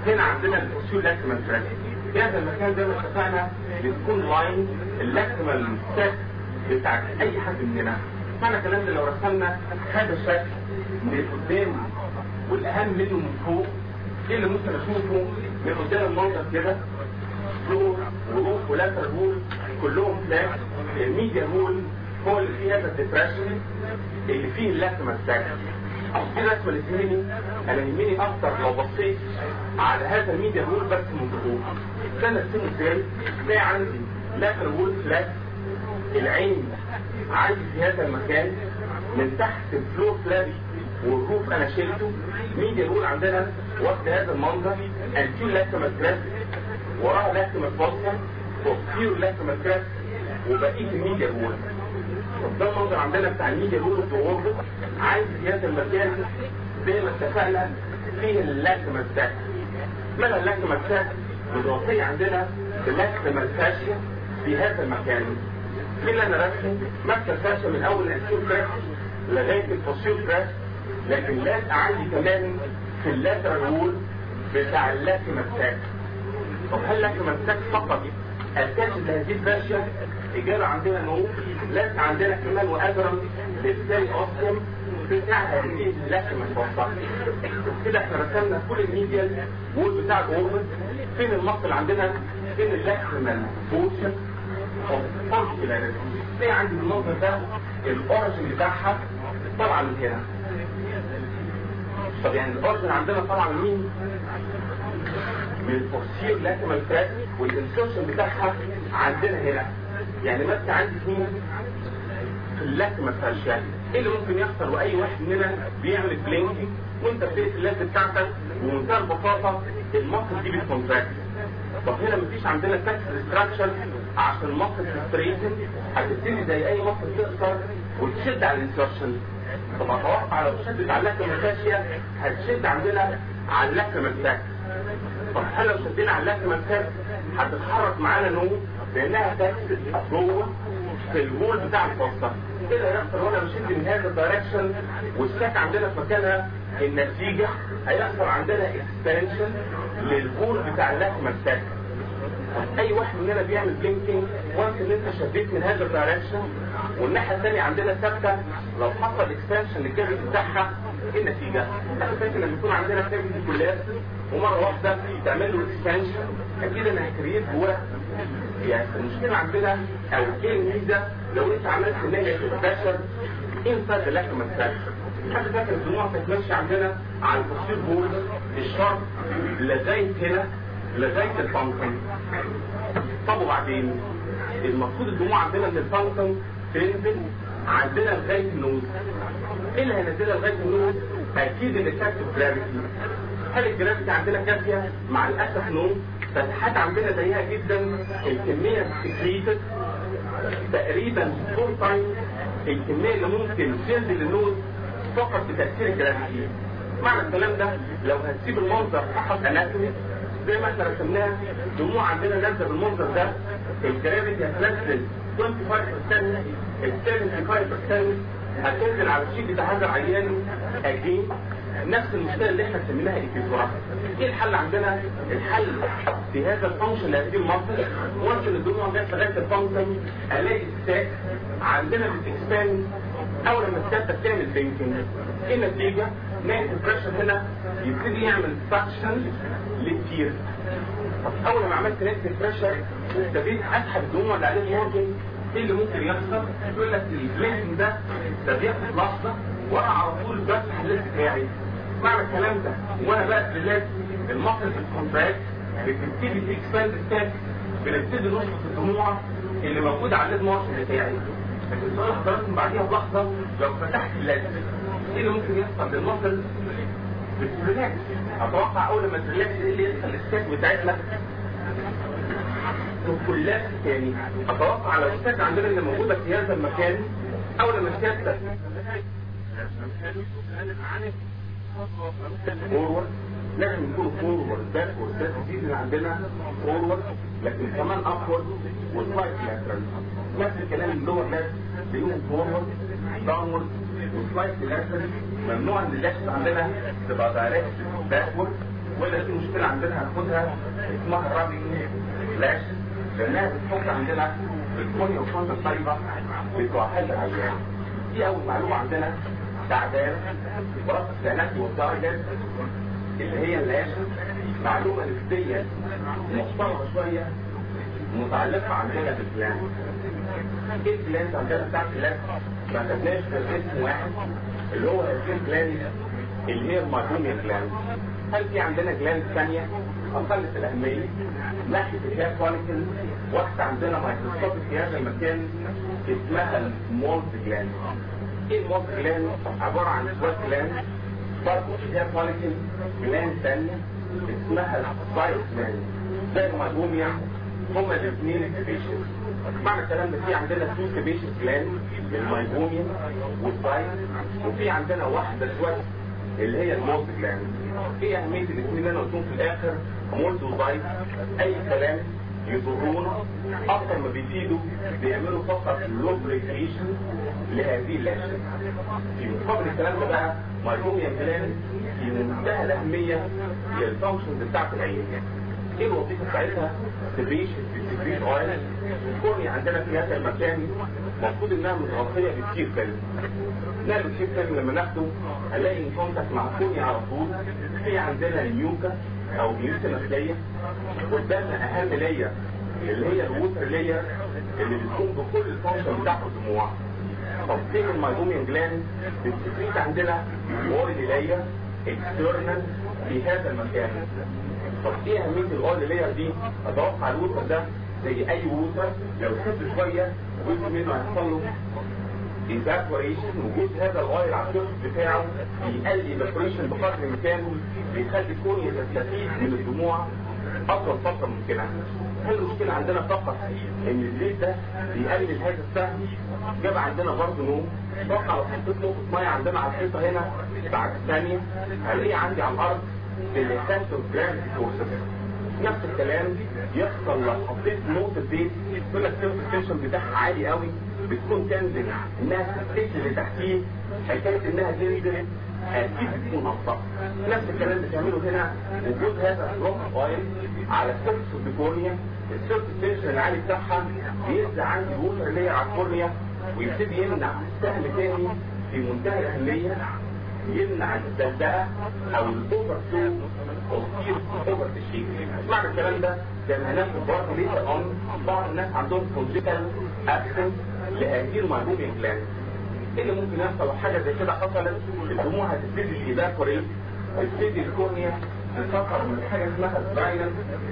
هنا عندنا الفصول لاكريمال تراك في هذا المكان زي ما اتفقنا بتكون لاين اللاكريمال ساك بتاع اي حد مننا معنى الكلام ده لو رسمنا هذا الشكل من قدام والاهم منه من فوق ايه اللي ممكن اشوفه من قدام المنظر كده فلور وروف ولاتر هول كلهم فلاك الميديا هول هو اللي فيه هذا الديبريشن اللي فيه اللاكريمال ساك دي الرسمه اللي تهمني انا يهمني اكتر لو بصيت على هذا الميديا هول بس من فوق ده نرسمه ازاي تلاقي عندي لاتر هول فلاك العين عندي في هذا المكان من تحت الفلور فلابي والروف انا شلته ميديا رول عندنا واخد هذا المنظر انتيو لاكريمال كراس وراها لاكريمال فوسفا وبيور لاكريمال كراس وبقيه الميديا رول طب ده المنظر عندنا بتاع الميديا رول في عندي في هذا المكان زي ما اتفقنا فيه اللاكريمال ساك مالها اللاكريمال ساك متوفيه عندنا بلاكريمال فاشيا في هذا المكان مين اللي انا رسمه ماسكه الفاشة من اول الانسيور كراش لغايه الفوسيور كراش لكن لازق عندي كمان في اللاترال وول بتاع اللاكريمال ساك طب هل اللاكريمال ساك فقط اتاش لهذه الفاشة اجابه عندنا نو لازق عندنا كمان وادرم للسيل اوستيوم بتاع هذه اللاكريمال فوسطة كده احنا رسمنا كل الميديال وول بتاع الاوربت فين المصل عندنا فين اللاكريمال بوشن تلاقي عندي المنظر ده الاوريجن بتاعها طالعه من هنا طب يعني الاوريجن عندنا طالعه من مين؟ من الفورسير لاكريمال تراك والانسرشن بتاعها عندنا هنا يعني ماسكه عندي مين؟ في اللاكريمال فاشيا ايه اللي ممكن يحصل واي واحد مننا بيعمل بلينكينج وانت بتقفل اللاب بتاعتك بمنتهى البساطه المصل دي بتكونتراكت طب هنا مفيش عندنا تاكس ريستراكشن عشان مصر تستريتن هتبتدي زي اي مصر تقصر وتشد على الانسرشن طب اتوقع لو شدت على اللكمه الفاشيه هتشد عندنا على اللكمه الفاك طب هل لو شدينا على اللكمه الفاك هتتحرك معانا نو لانها تاكس جوه في الوول بتاع الفصة ايه اللي هيحصل وانا بشد من هذا الدايركشن والساك عندنا في مكانها النتيجة هيحصل عندنا اكسبانشن للوول بتاع اللحمة الساك اي واحد مننا بيعمل بلينكينج وانس ان انت شديت من هذا الدايركشن والناحيه الثانيه عندنا ثابته لو حصل اكسبانشن للكابل بتاعها ايه النتيجه؟ انا فاكر لما يكون عندنا كابل كلها ومره واحده تعمل له اكسبانشن اكيد انا هكريت جواه يعني المشكله عندنا او ايه الميزه لو انت عملت نيجاتيف بريشر انسايد اللحمه الساك حد فاكر الدموع كانت ماشيه عندنا على التصوير بول الشرط لغايه هنا لغايه الفانكشن طب وبعدين المفروض الدموع عندنا من الفانكشن تنزل عندنا لغايه النوز ايه اللي هينزلها لغايه النوز اكيد الافكتيف جرافيتي هل الجرافيتي عندنا كافيه مع الاسف نو فتحات عندنا ضيقه جدا الكميه سكريتد تقريبا فور تايم الكميه اللي ممكن تنزل النوز فقط بتاثير الجرافيتي معنى الكلام ده لو هتسيب المنظر فقط اناتومي زي ما احنا رسمناها دموع عندنا نازله بالمنظر ده الجرافيتي هتنزل 25% ال 75% هتنزل على الشيء بتاع هذا العيان اجين نفس المشكله اللي احنا سميناها اكتفاء ايه الحل عندنا الحل في هذا الفانكشن لهذه المصل وانس ان الدموع جت لغايه الفانكشن الاقي الساك عندنا بتكسباند اول لما الساك بتعمل بينكينج ايه النتيجه؟ نلاقي البريشر هنا يبتدي يعمل سكشن للتير طب اول ما عملت نيجاتيف بريشر ابتديت اسحب الدموع اللي عليه المورجن ايه اللي ممكن يحصل؟ يقول لك البلينكينج ده ده بياخد لحظه وانا على طول بفتح الليست بتاعي معنى الكلام ده وانا بقى الليست المصل في الكونتراكت بتبتدي تكسباند ستاك بنبتدي نشفط الدموع اللي موجوده على الليد مارشن بتاعي لكن سؤال حضراتكم بعديها بلحظه لو فتحت الليست ايه اللي ممكن يحصل للمصل بتريلاكس اتوقع اول ما تريلاكس ايه اللي يحصل للستاك بتاعتنا كلها تاني اتوقع لو الستاك عندنا اللي موجوده في هذا المكان اول ما الستاك فورورد لازم يكون فورورد باكورد ده الجديد اللي عندنا فورورد لكن كمان ابورد وسلايد لاترال نفس الكلام اللور لات بيقوم فورورد داونورد وسلايد لاترال ممنوع ان اللاتس عندنا تبقى دايركت باكورد ولا في مشكله عندنا هناخدها اسمها الرابي لاش لانها بتحط عندنا الكونيا وكونيا الطيبه بتوع هذا العيان دي اول معلومه عندنا تعبان ورقه السناتي والدرجه اللي هي اللاش معلومه نسبيا محترمه شويه متعلقه عندنا بالبلان ايه البلان عندنا بتاعت اللاش ما خدناش غير اسم واحد اللي هو الاسم بلان اللي هي الماركوميا جلاند هل في عندنا جلاند ثانية أقل في الأهمية ناحية الهير فوليكل واحدة عندنا مايكروسكوبيك في هذا المكان اسمها المولت جلاند ايه المولت جلاند عبارة عن سوات جلاند برضه في الهير فوليكل جلاند ثانية اسمها السبايس جلاند زي الماركوميا هما الاثنين سبيشيز معنى الكلام ده في عندنا تو سبيشيز جلاند المايبوميا والسايس وفي عندنا واحدة سوات اللي هي المولت جلاند ايه اهميه الاثنين اللي انا قلتهم في الاخر مولت وزايت اي كلام يضرونا اكتر ما بيفيدوا بيعملوا فقط لوبريكيشن لهذه اللاشة في مقابل الكلام ده بقى مايكروميا جلاند في منتهى الاهميه للفانكشنز بتاعت العين ايه الوظيفه بتاعتها سبريش سبريش اويل الكورنيا عندنا في هذا المكان المفروض انها متغطيه بكتير فيلم نعمل كتير فيلم لما ناخده هنلاقي ان كونتاكت مع الكورنيا على طول في عندنا النيوكا او ميوكا نخليه قدامنا اهم ليا اللي هي الووتر ليا اللي بتقوم بكل الفانكشن بتاعت الدموع طب فين المايبوميان جلاند بتسكريت عندنا اويل ليا اكسترنال في هذا المكان طب ايه اهميه الاويل لاير دي اتوقع الووتر ده زي اي ووتر لو سبت شويه جزء منه هيحصل له ايفابوريشن وجود هذا الاويل على السيرفس بتاعه بيقلل ايفابوريشن بقدر الامكان بيخلي الكون يستفيد من الدموع اطول فتره ممكنه هل المشكله عندنا فقط ان الزيت ده بيقلل هذا السهم جاب عندنا برضه نوم اتوقع لو حطيت نقطه ميه عندنا على الحيطه هنا بعد ثانيه هلاقي عندي على الارض بالإحساسه جرام فورسز نفس الكلام يحصل لو حطيت نقطة زيت يقول لك سيرف التنشن بتاعها عالي قوي بتكون تنزل انها تفتش اللي تحتيه حكاية انها تنزل اكيد بتكون ابطأ نفس الكلام بتعمله هنا وجود هذا ستروك اويل على سيرفس الكورنيا السيرف التنشن العالي بتاعها بيرجع عندي ووتر لير على الكورنيا ويبتدي يمنع سهم تاني في منتهى الأهمية يمنع الدلدقه او الاوفر فلو وتصير اوفر تشيك معنى الكلام ده زي ما هناخد برضه ليس اون بعض الناس عندهم كونجيتال اكسنت لهذه المعلومه جلاند ايه اللي ممكن يحصل لو حاجه زي كده حصلت الدموع هتبتدي ايفاكوريت تبتدي الكورنيا تتفكر من حاجه اسمها سباينال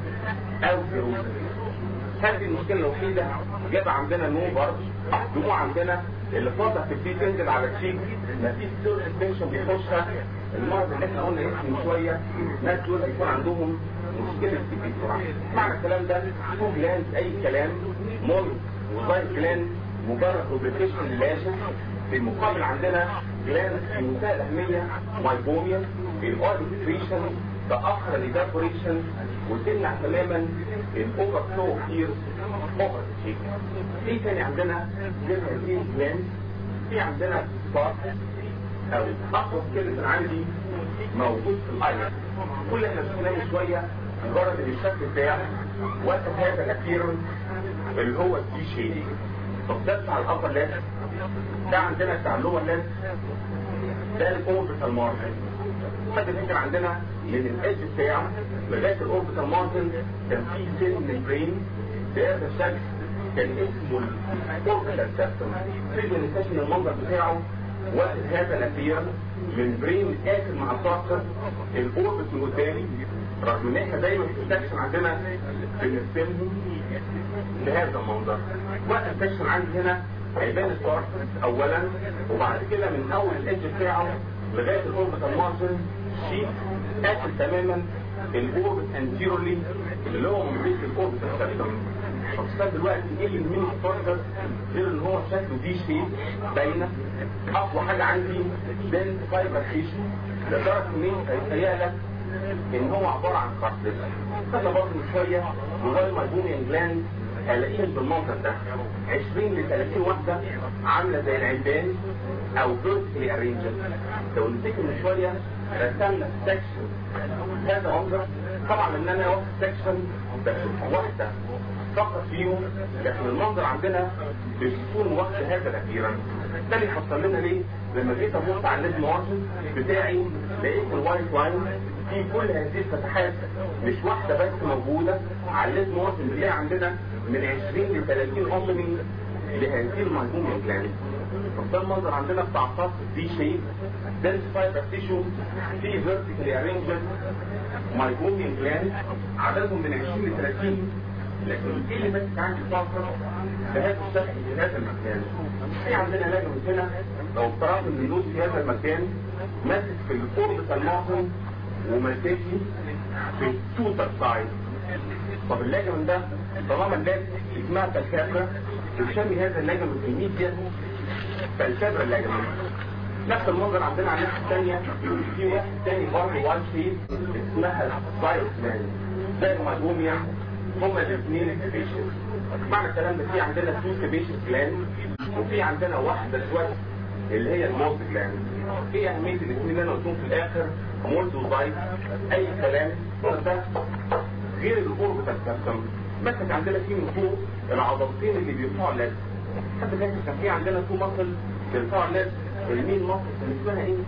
او فيروزس هذه المشكله الوحيده جاب عندنا نوم برضه دموع عندنا اللي فاضل تبتدي تنزل على الشيك مفيش سير انفكشن بيخشها المرض اللي احنا قلنا اسمه من شويه ناس دول بيكون عندهم مشكله في بسرعه معنى الكلام ده تو جلاند اي كلام مول وزايد جلاند مجرد اوبريشن للاشن في المقابل عندنا جلاند في منتهى الاهميه مايبوميا الاويل سكريشن تاخر الايفابوريشن وتمنع تماما الاوفر فلو كتير اوفر تشيك في تاني عندنا غير هذه الجلاند في عندنا سبارك او اقوى كلمه عندي موجود في الايلند كل اللي احنا شفناه من شويه مجرد ان الشكل بتاعه واخد هذا الابيرنس اللي هو التي شيدنج طب ده بتاع الابر ليفت ده عندنا بتاع اللور ليفت ده الاوربيتال مارجن حد فكر عندنا من الادج بتاعه لغايه الاوربيتال مارجن كان في سيل ميمبرين بهذا الشكل كان اسمه الاوربيتال سيستم في من المنظر بتاعه واخد هذا الابير من برين قافل مع الطاقة الاوربت من قدامي رغم ان احنا دايما في السكشن عندنا بنرسمهم بهذا المنظر وقت السكشن عندي هنا هيبان الطرف اولا وبعد كده من اول الايدج بتاعه لغايه الاوربت المارجن شيت قافل تماما الاوربت انتيرولي اللي هو من بيت الاوربت السكشن خاصة دلوقتي ايه اللي من الفرجر غير ان هو شكله دي شيء باينة اقوى حاجة عندي بنت فايبر تيشو لدرجة ان انت هيتهيأ لك ان هو عبارة عن كارتلج خدنا برضه من شوية جوال مايبوميان جلاند هلاقيهم بالمنظر ده 20 ل 30 واحدة عاملة زي العيدان او فيرتيكلي ارينجد لو نفتكر من شوية رسمنا سكشن هذا منظر طبعا ان انا واخد سكشن بس واحدة فقط فيهم لكن المنظر عندنا بيكون وقت هذا الاخيرا ده اللي حصل لنا ليه لما جيت ابص على الليد مارجن بتاعي لقيت الوايت لاين في كل هذه الفتحات مش واحدة بس موجودة على الليد مارجن بتاعي عندنا من 20 ل 30 اوبننج لهذه المهجوم جلاند ده المنظر عندنا بتاع خط دي شيب دنس فايبر تيشو في فيرتيكالي ارينجمنت مايكوميوم جلاند عددهم من 20 ل 30 لكن ايه اللي ماسك عندي فاصل بهذا الشكل في هذا المكان في عندنا لاجم هنا لو افترضنا ان اللوز في هذا المكان ماسك في القرب المعظم وماسكني في التوتر سايد طب اللاجم ده طالما اللاجم اسمها فالكابرا بنسمي هذا اللاجم في الميديا فالكابرا اللاجم نفس المنظر عندنا على الناحيه الثانيه في واحد ثاني برضه وايت شيد اسمها سايروسمان زي الماجوميا هما الاثنين سبيشيز معنى الكلام ده في عندنا تو سبيشيز جلاند وفي عندنا واحده سوات اللي هي المولت جلاند ايه اهميه الاثنين اللي انا قلتهم في الاخر مولت وزايت اي كلام ده غير القرب بتاع الكابتن مسك عندنا فيه من فوق العضلتين اللي بيرفعوا اللاد حد فاكر كان في عندنا تو مصل بيرفعوا اللاد المين مصل كان اسمها ايه؟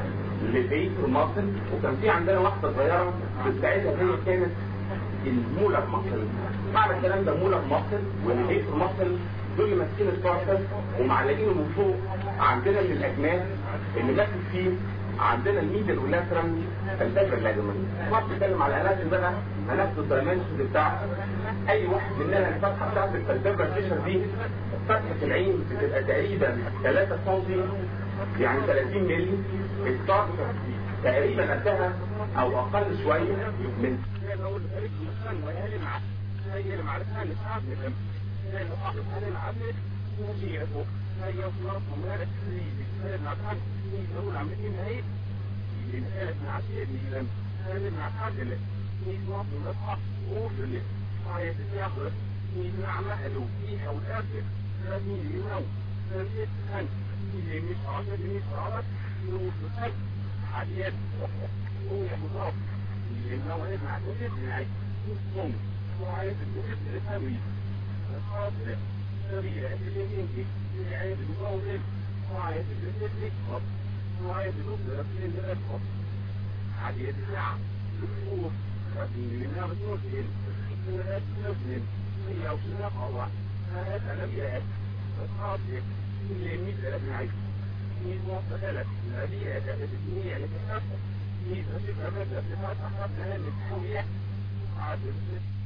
لبيت المصل وكان في عندنا واحده صغيره بتساعدها هي كانت المولر مصل معنى الكلام ده مولر مصل والبيت المصل دول ماسكين الكارتر ومعلقينه من فوق عندنا من الاجناس اللي ماسك فيه عندنا الميدل واللاترال فالتاجر اللاجمنت ما بتتكلم على الاناتومي بقى هناخد الدايمنشنز بتاع اي واحد مننا الفتحه بتاعت الفالتاجر فيشر دي فتحه العين بتبقى تقريبا 3 سم يعني 30 مللي الكارتر تقريبا قدها او اقل شويه من هي اللي معرفها مش عارف هي اللي عارف هي هي فرص ممارس هي العقل هي الأول عملية هي اللي كانت مع شيء اللي لم كانت مع حد اللي هي فرص ممارس وفي اللي هي تتاخد هي مع مهلو فيها والآخر لازم ينو لازم يتخن اللي مش عارف اللي مش عارف يروح يتخن حاليا هو مضاف اللي نوعي مع دوشة العين يصوم وعايز الدوشة الثانوي الصادق طبيعي اللي يمكن عايز المطور وعايز الجسد يكبر وعايز الأسرة تنزل أكبر عادية الساعة الخوف وفي منها بتوصل السنة تنزل هي وسنة قوة هذا لم يأت فصادق اللي مثل أبنعي ميز موصلة الذي أتت الدنيا لتحقق ميز أشكر مدى بفتح قبلها للتحوية عاد الست